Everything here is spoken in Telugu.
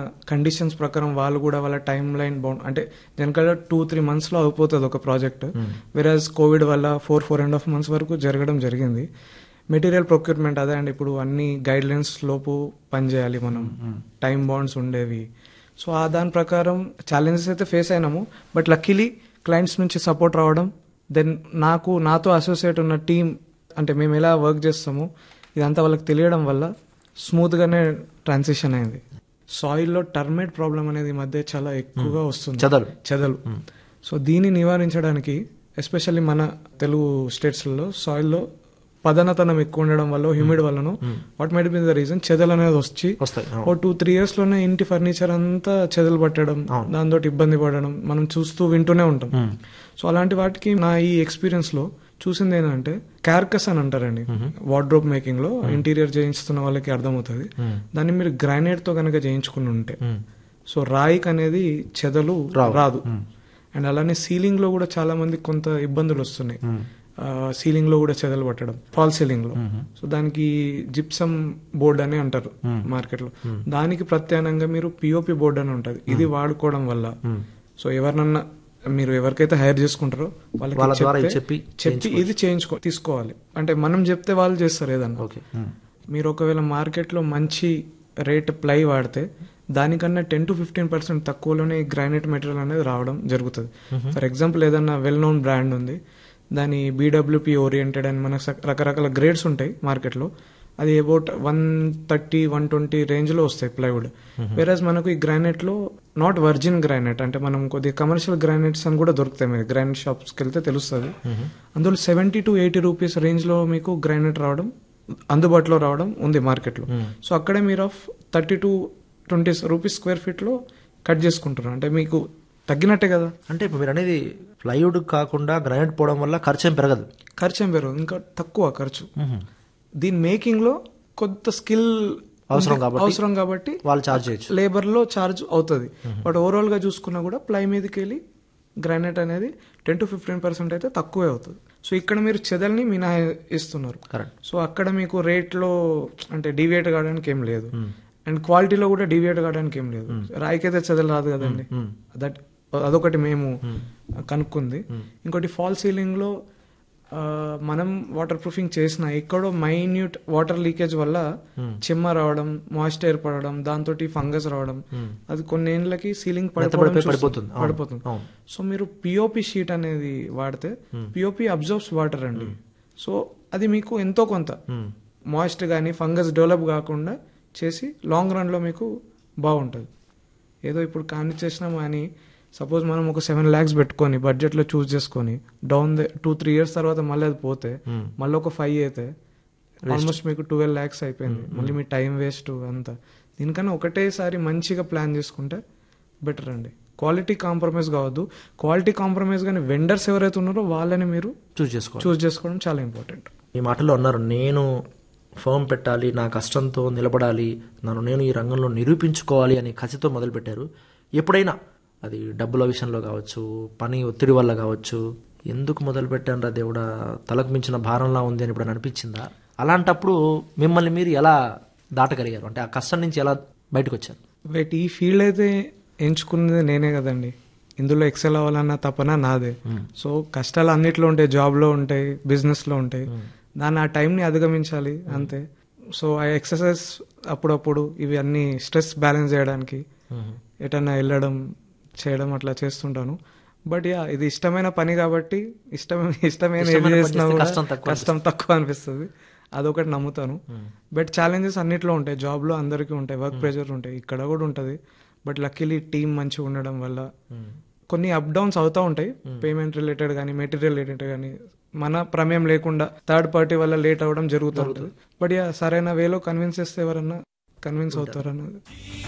కండిషన్స్ ప్రకారం వాళ్ళు కూడా వాళ్ళ టైం లైన్ బౌండ్ అంటే జనరల్గా టూ త్రీ మంత్స్లో అయిపోతుంది ఒక ప్రాజెక్ట్ వెరాజ్ కోవిడ్ వల్ల four four and half months వరకు జరగడం జరిగింది మెటీరియల్ ప్రొక్యూర్మెంట్ అదే అండి ఇప్పుడు అన్ని గైడ్ లైన్స్ లోపు పనిచేయాలి మనం టైం బాండ్స్ ఉండేవి సో ఆ దాని ప్రకారం ఛాలెంజెస్ అయితే ఫేస్ అయినాము బట్ లక్కీలీ క్లయింట్స్ నుంచి సపోర్ట్ రావడం దెన్ నాకు నాతో అసోసియేట్ ఉన్న టీం అంటే మేము ఎలా వర్క్ చేస్తామో ఇదంతా వాళ్ళకి తెలియడం వల్ల స్మూత్గానే ట్రాన్సిషన్ అయింది సాయిల్లో టర్మేట్ ప్రాబ్లం అనేది ఈ మధ్య చాలా ఎక్కువగా వస్తుంది చెదలు చెదలు సో దీన్ని నివారించడానికి ఎస్పెషల్లీ మన తెలుగు స్టేట్స్లలో సాయిల్లో పదనతనం ఎక్కువ ఉండడం వల్ల హ్యూమిడ్ వల్లనో what might be the reason చెదలు అనేది వచ్చి వస్తాయి అవును. ఓ టూ త్రీ ఇయర్స్ లోనే ఇంటి ఫర్నిచర్ అంతా చెదలు పట్టడం దాంతో ఇబ్బంది పడడం మనం చూస్తూ వింటూనే ఉంటాం సో అలాంటి వాటికి నా ఈ ఎక్స్పీరియన్స్ లో చూసింది ఏంటంటే క్యార్కస్ అని అంటారండి వార్డ్రోబ్ మేకింగ్ లో ఇంటీరియర్ చేయించుతున్న వాళ్ళకి అర్థమవుతుంది దాన్ని మీరు గ్రానైట్ తో కనుక చేయించుకుని ఉంటే సో రాయికి అనేది చెదలు రాదు అండ్ అలానే సీలింగ్ లో కూడా చాలా మంది కొంత ఇబ్బందులు వస్తున్నాయి సీలింగ్ లో కూడా చెదలు పట్టడం ఫాల్ సీలింగ్ లో సో దానికి జిప్సమ్ బోర్డ్ అని అంటారు మార్కెట్ లో దానికి ప్రత్యామ్నాయంగా మీరు పిఓపి బోర్డ్ అని ఉంటది ఇది వాడుకోవడం వల్ల సో ఎవరినన్నా మీరు ఎవరికైతే హైర్ చేసుకుంటారో వాళ్ళ వాళ్ళకి ద్వారా చెప్తే- చెప్పి చెప్పి ఇది చేయించుకో తీసుకోవాలి అంటే మనం చెప్తే వాళ్ళు చేస్తారు ఏదన్నా ఓకే మీరు ఒకవేళ మార్కెట్లో మంచి రేట్ ప్లై వాడితే దానికన్నా టెన్ టు ఫిఫ్టీన్ పర్సెంట్ తక్కువలోనే ఈ గ్రానైట్ మెటీరియల్ అనేది రావడం జరుగుతుంది ఫర్ ఎగ్జాంపుల్ ఏదన్నా వెల్ నోన్ బ్రాండ్ ఉంది దాని బీడబ్ల్యూపీ ఓరియంటెడ్ అని మనకు స- రకరకాల గ్రేడ్స్ ఉంటాయి మార్కెట్లో అది about one thirty one twenty రేంజ్లో వస్తాయి ప్లైవుడ్ వేరేజ్ మనకు ఈ గ్రానైట్లో నాట్ వర్జిన్ గ్రానైట్ అంటే మనం కొద్దిగా కమర్షియల్ గ్రానైట్స్ అని కూడా దొరుకుతాయి మీరు గ్రానైట్ షాప్స్కి వెళ్తే తెలుస్తుంది అందులో సెవెంటీ టు ఎయిటీ రూపీస్ రేంజ్లో మీకు గ్రానైట్ రావడం అందుబాటులో రావడం ఉంది మార్కెట్లో సో అక్కడే మీరు off thirty to twenty rupees square ఫీట్లో కట్ చేసుకుంటున్నారు అంటే మీకు తగ్గినట్టే కదా అంటే ఇప్పుడు మీరు అనేది ప్లైవుడ్ కాకుండా గ్రానైట్ పోవడం వల్ల ఖర్చు ఏం పెరగదు ఖర్చు ఏం పెరగదు ఇంకా తక్కువ ఖర్చు దీని మేకింగ్ లో కొంత స్కిల్ అవసరం కాబట్టి అవసరం కాబట్టి వాళ్ళు చార్జ్ చేయొచ్చు లేబర్ లో ఛార్జ్ అవుతుంది బట్ ఓవరాల్ గా చూసుకున్నా కూడా ప్లై మీదకి వెళ్ళి గ్రానైట్ అనేది టెన్ టు ఫిఫ్టీన్ పర్సెంట్ అయితే తక్కువే అవుతుంది సో ఇక్కడ మీరు చెదల్ని మినహాయిస్తున్నారు కరెక్ట్ సో అక్కడ మీకు రేట్లో అంటే డివియేట్ కావడానికి ఏం లేదు అండ్ క్వాలిటీలో కూడా డివియేట్ కావడానికి ఏం లేదు రాయికైతే చెదలు రాదు కదండి దట్ అదొకటి మేము కనుక్కుంది ఇంకోటి ఫాల్ సీలింగ్ లో ఆ, మనం వాటర్ ప్రూఫింగ్ చేసిన ఎక్కడో మైన్యూట్ వాటర్ లీకేజ్ వల్ల చెమ్మ రావడం మాయిస్ట్ ఏర్పడడం దాంతో ఫంగస్ రావడం అది కొన్ని ఏళ్ళకి సీలింగ్ పడిపోవడం పడిపోయి చూస్తాం. పడిపోతుంది. అవును. పడిపోతుంది అవును. సో మీరు పిఓపి షీట్ అనేది వాడితే పిఓపి అబ్జర్వ్స్ వాటర్ అండి సో అది మీకు ఎంతో కొంత మాయిస్ట్ కానీ ఫంగస్ డెవలప్ కాకుండా చేసి లాంగ్ రన్లో మీకు బాగుంటుంది ఏదో ఇప్పుడు కాని చేసినాం కానీ సపోజ్ మనం ఒక సెవెన్ ల్యాక్స్ పెట్టుకొని బడ్జెట్లో చూస్ చేసుకొని డౌన్ టూ త్రీ ఇయర్స్ తర్వాత మళ్ళీ అది పోతే మళ్ళీ ఒక ఫైవ్ అయితే ఆల్మోస్ట్ మీకు ట్వెల్వ్ ల్యాక్స్ అయిపోయింది మళ్ళీ మీ టైం వేస్ట్ అంతా దీనికన్నా ఒకటేసారి మంచిగా ప్లాన్ చేసుకుంటే బెటర్ అండి క్వాలిటీ కాంప్రమైజ్ కావద్దు క్వాలిటీ కాంప్రమైజ్ కానీ వెండర్స్ ఎవరైతే ఉన్నారో వాళ్ళని మీరు చూస్ చేసుకోవాలి చూస్ చేసుకోవడం చాలా ఇంపార్టెంట్ ఈ మాటల్లో ఉన్నారు నేను ఫర్మ్ పెట్టాలి నా కష్టంతో నిలబడాలి నన్ను నేను ఈ రంగంలో నిరూపించుకోవాలి అని కసితో మొదలుపెట్టారు ఎప్పుడైనా అది డబ్బుల విషయంలో కావచ్చు పని ఒత్తిడి వల్ల కావచ్చు ఎందుకు మొదలు పెట్టాను రా దేవుడా తలకు మించిన భారంలా ఉంది అని ఇప్పుడు అనిపించిందా అలాంటప్పుడు మిమ్మల్ని మీరు ఎలా దాటగలిగారు అంటే ఆ కష్టం నుంచి ఎలా బయటకు వచ్చారు వెయిట్ ఈ ఫీల్డ్ అయితే ఎంచుకున్నది నేనే కదండి ఇందులో ఎక్సెల్ అవ్వాలన్న తపన నాదే సో కష్టాలు అన్నిట్లో ఉంటాయి జాబ్లో ఉంటాయి బిజినెస్లో ఉంటాయి దాన్ని ఆ టైంని అధిగమించాలి అంతే సో ఆ ఎక్సర్సైజ్ అప్పుడప్పుడు ఇవి అన్ని స్ట్రెస్ బ్యాలెన్స్ చేయడానికి ఎటన్నా వెళ్ళడం చేయడం అట్లా చేస్తుంటాను బట్ యా ఇది ఇష్టమైన పని కాబట్టి ఇష్టమైన ఇష్టమైన ఏది ఇష్టమైన పని చేసినా చేస్తే కూడా కష్టం తక్కువ కష్టం తక్కువ అనిపిస్తుంది అదొకటి నమ్ముతాను బట్ ఛాలెంజెస్ అన్నిట్లో ఉంటాయి జాబ్ లో అందరికీ ఉంటాయి వర్క్ ప్రెషర్ ఉంటాయి ఇక్కడ కూడా ఉంటుంది బట్ లక్కీలీ టీం మంచిగా ఉండడం వల్ల కొన్ని అప్ డౌన్స్ అవుతూ ఉంటాయి పేమెంట్ రిలేటెడ్ కానీ మెటీరియల్ రిలేటెడ్ కానీ మన ప్రమేయం లేకుండా థర్డ్ పార్టీ వల్ల లేట్ అవ్వడం జరుగుతూ ఉంటుంది బట్ యా సరైన వేలో కన్విన్స్ చేస్తే ఎవరన్నా కన్విన్స్ అవుతారన్నది